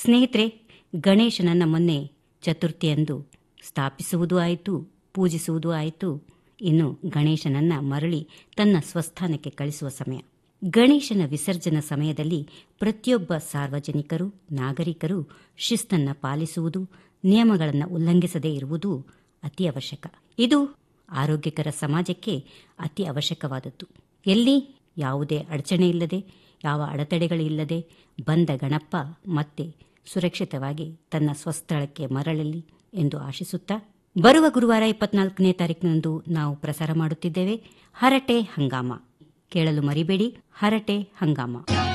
ಸ್ನೇಹಿತರೆ ಗಣೇಶನನ್ನ ಮೊನ್ನೆ ಚತುರ್ಥಿಯಂದು ಸ್ಥಾಪಿಸುವುದೂ ಆಯಿತು ಪೂಜಿಸುವುದೂ ಆಯಿತು ಇನ್ನು ಗಣೇಶನನ್ನ ಮರಳಿ ತನ್ನ ಸ್ವಸ್ಥಾನಕ್ಕೆ ಕಳಿಸುವ ಸಮಯ ಗಣೇಶನ ವಿಸರ್ಜನಾ ಸಮಯದಲ್ಲಿ ಪ್ರತಿಯೊಬ್ಬ ಸಾರ್ವಜನಿಕರು ನಾಗರಿಕರು ಶಿಸ್ತನ್ನು ಪಾಲಿಸುವುದು ನಿಯಮಗಳನ್ನು ಉಲ್ಲಂಘಿಸದೇ ಇರುವುದು ಅತಿ ಅವಶ್ಯಕ ಇದು ಆರೋಗ್ಯಕರ ಸಮಾಜಕ್ಕೆ ಅತಿ ಅವಶ್ಯಕವಾದದ್ದು ಎಲ್ಲಿ ಯಾವುದೇ ಅಡಚಣೆ ಇಲ್ಲದೆ ಯಾವ ಅಡೆತಡೆಗಳಿಲ್ಲದೆ ಬಂದ ಗಣಪ ಮತ್ತೆ ಸುರಕ್ಷಿತವಾಗಿ ತನ್ನ ಸ್ವಸ್ಥಳಕ್ಕೆ ಮರಳಲಿ ಎಂದು ಆಶಿಸುತ್ತಾ ಬರುವ ಗುರುವಾರ ಇಪ್ಪತ್ನಾಲ್ಕನೇ ತಾರೀಕಿನಂದು ನಾವು ಪ್ರಸಾರ ಮಾಡುತ್ತಿದ್ದೇವೆ ಹರಟೆ ಹಂಗಾಮ ಕೇಳಲು ಮರಿಬೇಡಿ ಹರಟೆ ಹಂಗಾಮ